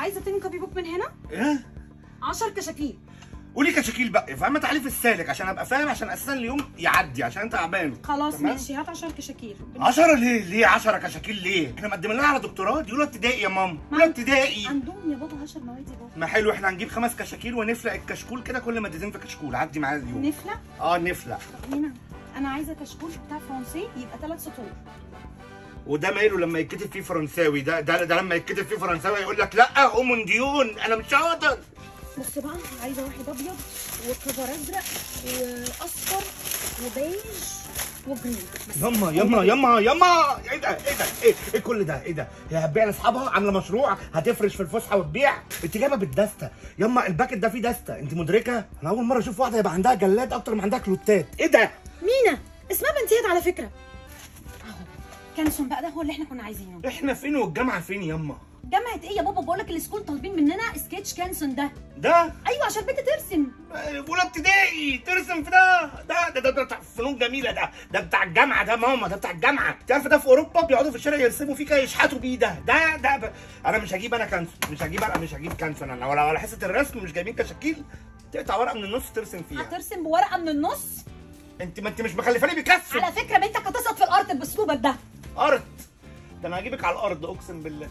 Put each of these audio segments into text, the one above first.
عايزه تاني كوبي بوك من هنا ايه 10 كشاكيل قولي كشاكيل بقى فاهمه تعالي في السالك عشان ابقى فاهم عشان اساسا اليوم يعدي عشان انت تعبان خلاص تمام؟ ماشي هات 10 كشاكيل 10 ليه؟ ليه 10 كشاكيل ليه؟ احنا مقدمين لها على دكتوراه دي اولى ابتدائي يا ماما اولى ابتدائي عندهم يا بابا 10 مواد يا بابا ما حلو احنا هنجيب خمس كشاكيل ونفلق الكشكول كده كل مادتين في كشكول عدي معايا اليوم نفلق اه نفلق طب هنا انا عايزه كشكول بتاع فرنسي يبقى ثلاث سطور وده ماله لما يتكتب فيه فرنساوي ده ده, ده لما يتكتب فيه فرنساوي يقول لك لا اومونديون انا مش هقدر بص بقى عايزه واحد ابيض وكفر ازرق واصفر وبيج وجرين بس يما يما يما يما ايه ده ايه ده ايه, إيه كل ده ايه ده هي هتبيع لاصحابها عامله مشروع هتفرش في الفسحه وتبيع انت جايبه بالدسته يما الباكت ده فيه دسته انت مدركه انا اول مره اشوف واحده يبقى عندها جلاد اكتر ما عندها كلوتات ايه ده مينا اسمها بنتيات على فكره اهو كانسون بقى ده هو اللي احنا كنا عايزينه احنا فين والجامعه فين يما جامعه ايه يا بابا بقول لك السكول طالبين مننا سكتش كانسون ده ده ايوه عشان البنت ترسم اولى ابتدائي ترسم في ده ده ده, ده, ده بتاع فنون جميله ده ده بتاع الجامعه ده ماما ده بتاع الجامعه انت عارف ده في اوروبا بيقعدوا في الشارع يرسموا فيه كده يشحتوا بيه ده ده ده ب... انا مش هجيب انا كانسون مش هجيب انا مش هجيب كانسون انا ولا ولا حصه الرسم مش جايبين كشاكيل تقطع ورقه من النص ترسم فيها هترسم بورقه من النص انت ما انت مش مخلفاني بيكسب على فكره بنتك هتسقط في الارض باسلوبك ده ارض ده انا هجيبك على الارض اقسم بالله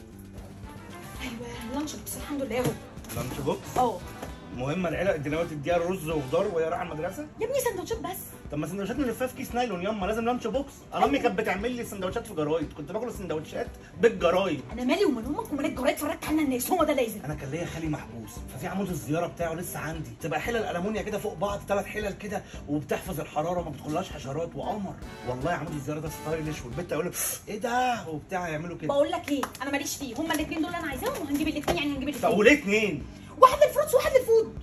ايوه اللانش بوكس الحمد لله اهو لانش بوكس اه مهمه العيله الدنيا تديها رز وخضار وهي رايحه المدرسه يا ابني سندوتشات بس طب ما سندوتشات نلفها في كيس نايلون ياما لازم لانش بوكس انا امي كانت بتعمل لي سندوتشات في جرايد كنت باكل السندوتشات بالجرايد انا مالي ومال امك ومال الجرايد اتفرجت على الناس هو ده لازم انا كان ليا خالي محبوس ففي عمود الزياره بتاعه لسه عندي تبقى حلل المونيا كده فوق بعض ثلاث حلل كده وبتحفظ الحراره وما بتدخلهاش حشرات وقمر والله عمود الزياره ده ستايلش والبت اقول له ايه ده وبتاع يعملوا كده بقول لك ايه انا ماليش فيه هما الاثنين دول انا عايزاهم وهنجيب الاثنين يعني هنجيب طب الاثنين وليه اتنين واحد للفروتس وواحد للفود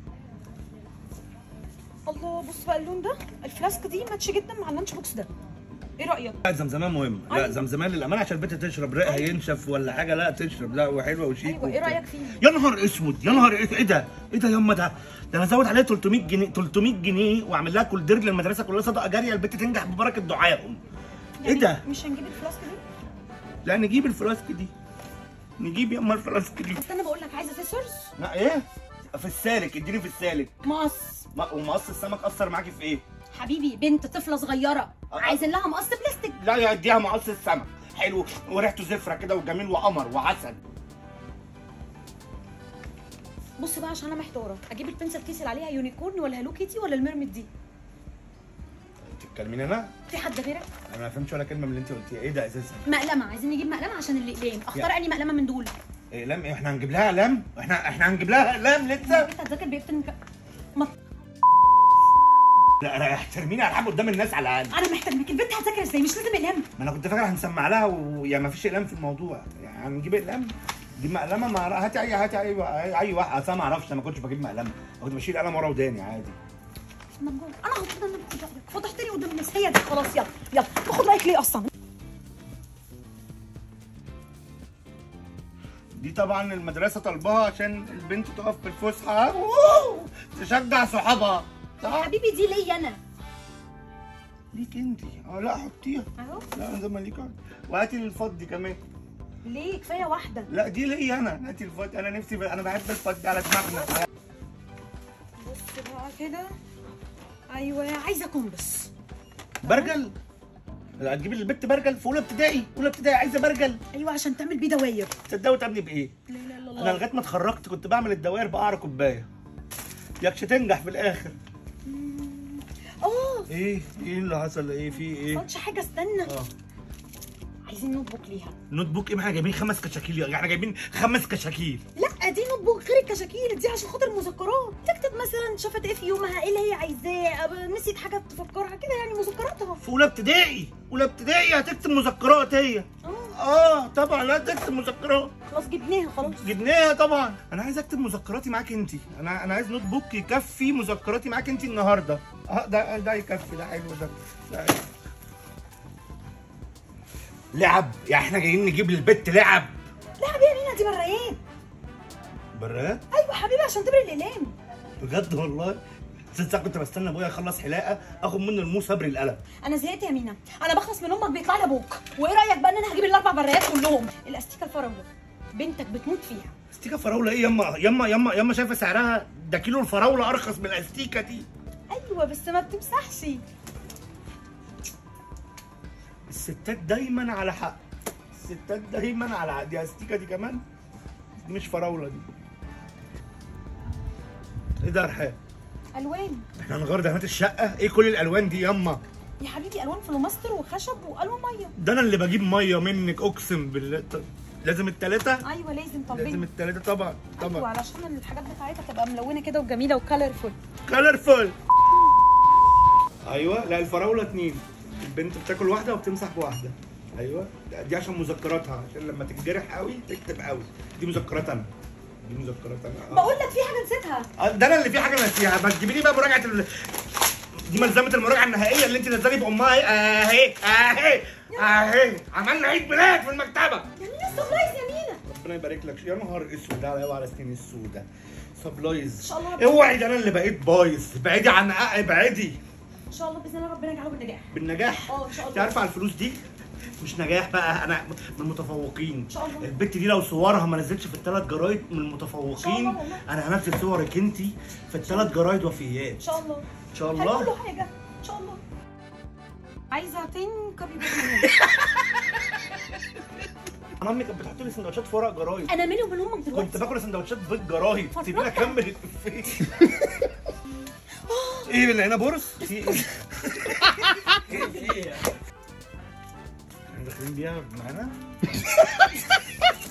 الله بص بقى اللون ده الفلاسك دي ماتش جدا مع اللانش بوكس ده ايه رايك لا زمزمان مهم لا أيوة. زمزمان للامانه عشان البنت تشرب ريقها ينشف ولا حاجه لا تشرب لا وحلوه وشيك ايوه ايه وبتاع. رايك فيه يا نهار اسود يا نهار ايه إيه ده ايه ده ياما ده ده انا ازود عليها 300 جنيه 300 جنيه واعمل لها كولدير للمدرسه كلها صدقه جاريه البنت تنجح ببركه دعائهم ايه يعني ده مش هنجيب الفلاسك دي لا نجيب الفلاسك دي نجيب ياما الفلاسك دي استنى بقول لك عايزه سيسورز لا ايه في السالك اديني في السالك مقص ما- ومقص السمك اثر معاكي في ايه حبيبي بنت طفله صغيره أه. عايزين لها مقص بلاستيك لا يا اديها مقص السمك حلو وريحته زفره كده وجميل وقمر وعسل بص بقى عشان انا محتاره اجيب البنسل كيس اللي عليها يونيكورن ولا هالو كيتي ولا الميرميد دي تتكلمين انا في حد غيرك انا ما فهمتش ولا كلمه من اللي انت قلتيها ايه ده اساسا مقلمه عايزين نجيب مقلمه عشان الاقلام اختار يا. اني مقلمه من دول اقلام ايه احنا هنجيب لها اقلام احنا احنا هنجيب لها اقلام لسه انت هتذاكر بيكتب ك... ما... لا انا احترميني على حاجه قدام الناس على الاقل انا محتاجك البنت هتذاكر ازاي مش لازم اقلام ما انا كنت فاكر هنسمع لها ويا ما فيش اقلام في الموضوع يعني هنجيب اقلام دي مقلمه ما هاتي اي هاتي اي اي واحد اصل أنا ما اعرفش انا ما كنتش بجيب مقلمه أنا كنت بشيل قلم ورا وداني عادي مجنون انا هاخد انا باخد رايك فضحتني قدام الناس هي دي خلاص يلا يلا باخد رايك ليه اصلا دي طبعا المدرسه طالباها عشان البنت تقف في الفسحه أوه، تشجع صحابها يا صح حبيبي دي ليا انا ليك انت اه لا حطيها اهو لا زي ما ليك وهاتي الفضي كمان ليه كفايه واحده لا دي ليا انا هاتي الفضي انا نفسي ب... انا بحب الفضي على دماغنا بص بقى كده ايوه عايزه كومبس برجل لا هتجيبي للبنت برجل في اولى ابتدائي اولى ابتدائي عايزه برجل ايوه عشان تعمل بيه دواير تصدقوا تقابلي بايه لا لا لا انا الله لغايه ما اتخرجت كنت بعمل الدوائر بقعر كوبايه يكش تنجح في الاخر اه ايه ايه اللي حصل ايه في ايه ما حاجه استنى اه عايزين نوت بوك ليها نوت بوك ايه ما احنا جايبين خمس كشاكيل يعني احنا جايبين خمس كشاكيل لا دي نوت بوك غير الكشاكيل دي عشان خاطر المذكرات تكتب مثلا شافت ايه في يومها ايه اللي هي عايزاه أب- نسيت حاجه تفكرها كده يعني مذكراتها في اولى ابتدائي اولى ابتدائي هتكتب مذكرات هي اه اه طبعا لا تكتب مذكرات خلاص جبناها خلاص جبناها طبعا انا عايز اكتب مذكراتي معاك انت انا انا عايز نوت بوك يكفي مذكراتي معاك انت النهارده اه ده ده يكفي ده حلو ده, ده لعب يعني احنا جايين نجيب للبت لعب لا حبيبي مينا دي برايات برات ايوه حبيبي عشان تبري الاقلام بجد والله ست ساعات كنت بستنى ابويا يخلص حلاقه اخد منه الموس ابري القلم انا زهقت يا مينا انا بخلص من امك بيطلع لي ابوك وايه رايك بقى ان انا هجيب الاربع برايات كلهم الاستيكه الفراوله بنتك بتموت فيها استيكه فراوله ايه يما يما يما يما شايفه سعرها ده كيلو الفراوله ارخص من الاستيكه دي ايوه بس ما بتمسحش الستات دايما على حق الستات دايما على حق دي استيكه دي كمان دي مش فراوله دي ايه ده يا رحاب الوان احنا هنغير دهانات الشقه ايه كل الالوان دي يما يا حبيبي الوان فلوماستر وخشب والوان ميه ده انا اللي بجيب ميه منك اقسم بالله ط- لازم التلاته ايوه لازم لازم طالبين التلاته طبعا ايوه طبعا علشان الحاجات بتاعتها تبقى ملونه كده وجميله وكالرفول كلرفول ايوه لا الفراوله اتنين البنت بتاكل واحده وبتمسح بواحده ايوه دي عشان مذكراتها عشان لما تتجرح قوي تكتب قوي دي مذكرات انا دي مذكرات انا آه. بقول لك في حاجه نسيتها آه، ده انا اللي في حاجه ناسيها ما تجيبي لي بقى مراجعه ال... دي ملزمه المراجعه النهائيه اللي انت نزلي بامها اهي اهي اهي اهي عملنا عيد ميلاد في المكتبه يعني لسه سبلايز يا مينا ربنا يبارك لك يا نهار اسود على على سنين السودة سبلايز إن شاء الله ربنا- اوعي ده انا اللي بقيت بايظ بعيدي عن ابعدي ان شاء الله باذن الله ربنا يجعله بالنجاح بالنجاح اه ان شاء انت الله عارفه على الفلوس دي مش نجاح بقى انا من المتفوقين ان شاء الله البت دي لو صورها ما نزلتش في الثلاث جرايد من إن شاء المتفوقين الله والله. انا هنزل صورك انت في الثلاث جرايد وفيات ان شاء الله ان شاء هنقول الله له حاجه ان شاء الله عايزه تنكبي انا امي كانت بتحط لي سندوتشات في ورق جرايد انا مالي وبين امك كنت دلوقتي باكل سندوتشات بيض جرايد فرحة. سيبيني اكمل الافيه ايه اللي هنا بورس في ايه في ايه احنا داخلين بيها معانا